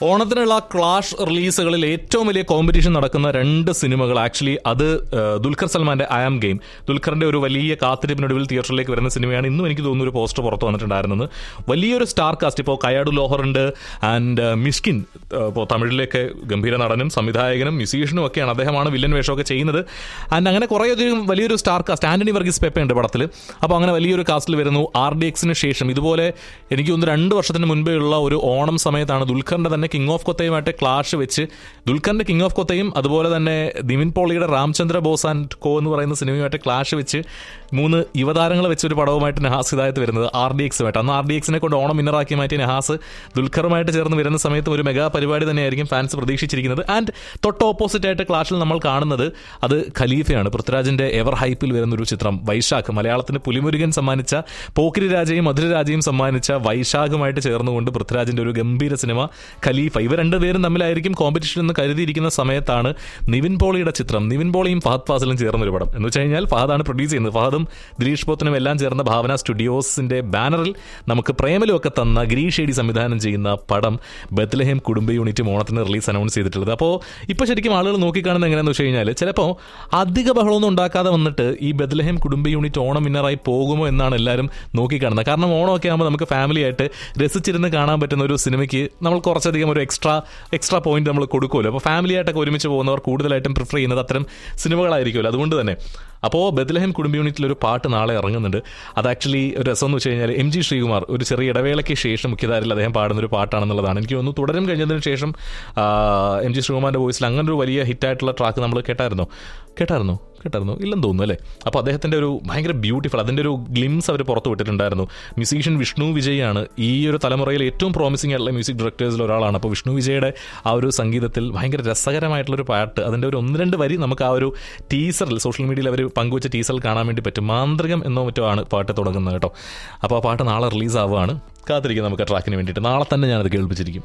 ഓണത്തിനുള്ള clash റിലീസുകളിൽ ഏറ്റവും വലിയ competition നടക്കുന്ന രണ്ട് സിനിമകൾ ആക്ച്വലി അത് ഏഹ്, ദുൽഖർ സൽമാന്റെ ഐ ആം ഗെയിം ദുൽഖറിന്റെ ഒരു വലിയ കാത്തിരിപ്പിനൊടുവിൽ തിയേറ്ററിലേക്ക് വരുന്ന സിനിമയാണ് ഇന്നും എനിക്ക് തോന്നുന്നു ഒരു പോസ്റ്റർ പുറത്ത് വന്നിട്ടുണ്ടായിരുന്നത് വലിയൊരു സ്റ്റാർ കാസ്റ്റ് ഇപ്പോൾ കയാഡു ലോഹർ ഉണ്ട് ആൻഡ് മിഷ്കിൻ ഏഹ്, ഇപ്പോൾ തമിഴിലേക്ക് ഗംഭീര നടനും സംവിധായകനും മ്യൂസീഷ്യനും ഒക്കെയാണ് അദ്ദേഹമാണ് വില്ലൻ വേഷമൊക്കെ ചെയ്യുന്നത് ആൻഡ് അങ്ങനെ കുറേയധികം വലിയൊരു സ്റ്റാർ കാസ്റ്റ് ആന്റണി വർഗീസ് പെപ്പ ഉണ്ട് പടത്തിൽ അപ്പോൾ അങ്ങനെ വലിയൊരു കാസ്റ്റിൽ വരുന്നു ആർ ഡി എക്സിന് ശേഷം ഇതുപോലെ എനിക്ക് തോന്നുന്നു രണ്ട് വർഷത്തിന് മുൻപേ ഉള്ള ഒരു ഓണം സമയത്താണ് ദുൽഖറിന്റെ തന്നെ കിങ് ഓഫ് കൊത്തയുമായിട്ട് ക്ലാഷ് വെച്ച് ദുൽഖറിന്റെ കിങ് ഓഫ് കൊത്തയും അതുപോലെ തന്നെ ദിവിൻ പോളിയുടെ രാംചന്ദ്ര ബോസ് ആൻഡ് കോ എന്ന് പറയുന്ന സിനിമയുമായിട്ട് ക്ലാഷ് വെച്ച് മൂന്ന് യുവതാരങ്ങൾ വെച്ച് ഒരു പടവുമായിട്ട് നഹാസ് ഹിദായത്ത് വരുന്നത് ആർ ഡി എക്സുമായിട്ട് അന്ന് ആർ ഡി എക്സിനെ കൊണ്ട് ഓണം വിന്നറാക്കി മാറ്റിയ നഹാസ് ദുൽഖറുമായിട്ട് ചേർന്ന് വരുന്ന സമയത്ത് ഒരു മെഗാ പരിപാടി തന്നെയായിരിക്കും ഫാൻസ് പ്രതീക്ഷിച്ചിരിക്കുന്നത് ആൻഡ് തൊട്ട് ഓപ്പോസിറ്റ് ആയിട്ട് ക്ലാഷിൽ നമ്മൾ കാണുന്നത് അത് ഖലീഫയാണ് പൃഥ്വിരാജിന്റെ എവർ ഹൈപ്പിൽ വരുന്ന ഒരു ചിത്രം വൈശാഖ് മലയാളത്തിന് പുലിമുരുകൻ സമ്മാനിച്ച പോക്കിരി രാജയും മധുരരാജയും സമ്മാനിച്ച വൈശാഖുമായിട്ട് ചേർന്നുകൊണ്ട് പൃഥ്വിരാജിന്റെ ഒരു ഗംഭീര സിനിമ ഖലീഫ ഇവർ രണ്ടുപേരും തമ്മിലായിരിക്കും കോമ്പറ്റീഷൻ എന്ന് കരുതിയിരിക്കുന്ന സമയത്താണ് നിവിൻ പോളിയുടെ ചിത്രം നിവിൻ പോളിയും ഫഹദ് ഫാസിലും ചേർന്ന ഒരു പടം എന്ന് വെച്ച് കഴിഞ്ഞാൽ ഫഹദാണ് പ്രൊഡ്യൂസ് ചെയ്യുന്നത് ഫഹദും ദിലീഷ് പോത്തനും എല്ലാം ചേർന്ന ഭാവന സ്റ്റുഡിയോസിന്റെ ബാനറിൽ നമുക്ക് പ്രേമലും ഒക്കെ തന്ന ഗിരീഷ് ഷേഡി സംവിധാനം ചെയ്യുന്ന പടം ബത്ലഹേം കുടുംബ യൂണിറ്റ് ഓണത്തിന് റിലീസ് അനൗൺസ് ചെയ്തിട്ടുള്ളത് അപ്പോൾ ഇപ്പോൾ ശരിക്കും ആളുകൾ നോക്കിക്കാണുന്നത് എങ്ങനെയാണെന്ന് വെച്ച് കഴിഞ്ഞാൽ ചിലപ്പോൾ അധിക ബഹളമൊന്നും ഉണ്ടാക്കാതെ വന്നിട്ട് ഈ ബത്ലഹേം കുടുംബ യൂണിറ്റ് ഓണം വിന്നറായി പോകുമോ എന്നാണ് എല്ലാവരും നോക്കിക്കാണുന്നത് കാരണം ഓണമൊക്കെ ആകുമ്പോൾ നമുക്ക് ഫാമിലി ആയിട്ട് രസിച്ചിരുന്ന് കാണാൻ പറ്റുന്ന ഒരു സിനിമയ്ക്ക് നമ്മൾ കുറച്ചധികം ഒരു എക്സ്ട്രാ എക്സ്ട്രാ പോയിന്റ് നമ്മൾ കൊടുക്കുമല്ലോ അപ്പോൾ ഫാമിലി ആയിട്ടൊക്കെ ഒരുമിച്ച് പോകുന്നവർ കൂടുതലായിട്ടും പ്രിഫർ ചെയ്യുന്നത് അത്തരം സിനിമകളായിരിക്കുമല്ലോ അതുകൊണ്ട് തന്നെ അപ്പോൾ ബദലഹം കുടുംബ യൂണിറ്റിൽ ഒരു പാട്ട് നാളെ ഇറങ്ങുന്നുണ്ട് അത് ആക്ച്വലി ഒരു രസം എന്ന് വെച്ച് കഴിഞ്ഞാൽ എം ജി ശ്രീകുമാർ ഒരു ചെറിയ ഇടവേളയ്ക്ക് ശേഷം മുഖ്യധാരയിൽ അദ്ദേഹം പാടുന്ന ഒരു പാട്ടാണെന്നുള്ളതാണ് എനിക്ക് തോന്നുന്നു തുടരും കഴിഞ്ഞതിന് ശേഷം ആ, എം ജി ശ്രീകുമാറിന്റെ വോയിസിൽ അങ്ങനെ ഒരു വലിയ ഹിറ്റായിട്ടുള്ള ട്രാക്ക് നമ്മൾ കേട്ടായിരുന്നോ കേട്ടായിരുന്നോ കേട്ടായിരുന്നു ഇല്ലെന്ന് തോന്നുന്നു അല്ലേ അപ്പോൾ അദ്ദേഹത്തിൻ്റെ ഒരു ഭയങ്കര ബ്യൂട്ടിഫുൾ അതിൻ്റെ ഒരു ഗ്ലിംസ് അവർ പുറത്ത് വിട്ടിട്ടുണ്ടായിരുന്നു മ്യൂസീഷ്യൻ വിഷ്ണു വിജയാണ് ഈ ഒരു തലമുറയിൽ ഏറ്റവും പ്രോമിസിംഗ് ആയിട്ടുള്ള മ്യൂസിക് ഡയറക്ടേഴ്സിൽ ഒരാളാണ് അപ്പോൾ വിഷ്ണു വിജയുടെ ആ ഒരു സംഗീതത്തിൽ ഭയങ്കര രസകരമായിട്ടുള്ളൊരു പാട്ട് അതിൻ്റെ ഒരു ഒന്ന് രണ്ട് വരി നമുക്ക് ആ ഒരു ടീസറിൽ സോഷ്യൽ മീഡിയയിൽ അവർ പങ്കുവച്ച ടീസറിൽ കാണാൻ വേണ്ടി പറ്റും മാന്ത്രികം എന്നോ മറ്റോ ആണ് പാട്ട് തുടങ്ങുന്നത് കേട്ടോ അപ്പോൾ ആ പാട്ട് നാളെ റിലീസ് ആവുകയാണ് കാത്തിരിക്കും നമുക്ക് ആ ട്രാക്കിന് വേണ്ടിയിട്ട് നാളെ തന്നെ ഞാനത് കേൾപ്പിച്ചിരിക്കും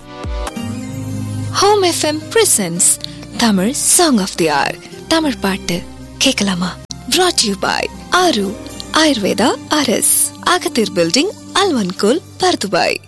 home FM presents Tamil song of the hour Tamil பாட்டு கேட்கலாமா brought யூ பாய் ஆரு ஆயுர்வேதா அரஸ் அகத்தீர் பில்டிங் அல்வன்கோல் பர்துபாய்